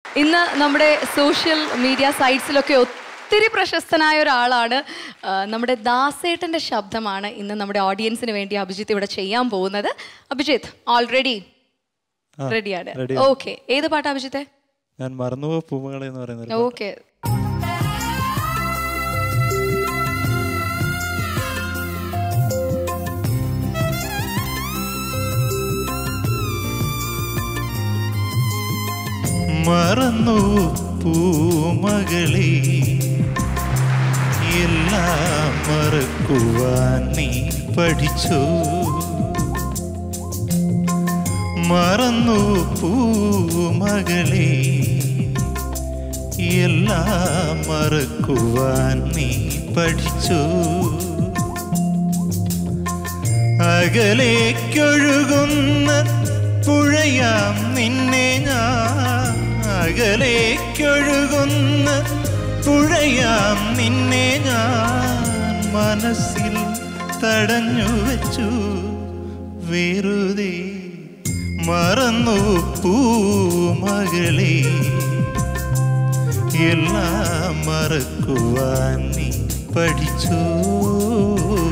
ഇന്ന് നമ്മുടെ social media സൈറ്റ്സിലൊക്കെ ഒത്തിരി പ്രശസ്തനായ ഒരാളാണ് ആ, നമ്മുടെ ദാസേട്ടൻ്റെ ശബ്ദമാണ് ഇന്ന് നമ്മുടെ ഓഡിയൻസിന് വേണ്ടി അഭിജിത്ത് ഇവിടെ ചെയ്യാൻ പോകുന്നത് അഭിജിത്ത് ഓൾറെഡി റെഡിയാണ് ready ഓക്കെ ഏത് പാട്ടാ അഭിജിത്തെ ഞാൻ മറന്നുപോയ പൂമകളെ എന്ന് പറയുന്ന ഒരു ഓക്കെ മറന്നു പൂമകളെ എല്ലാം മറക്കുവാൻ നീ പഠിച്ചു മറന്നു പൂമകളെ എല്ലാം മറക്കുവാൻ നീ പഠിച്ചു അകലേക്കൊഴുകുന്ന പുഴയാം നിന്നെ ഞാൻ അകലേക്കൊഴുകുന്ന പുഴയാം നിന്നെ ഞാൻ മനസ്സിൽ തടഞ്ഞു വച്ചു വെറുതെ മറന്നു പൂമകളെ എല്ലാം മറക്കുവാൻ നീ പഠിച്ചു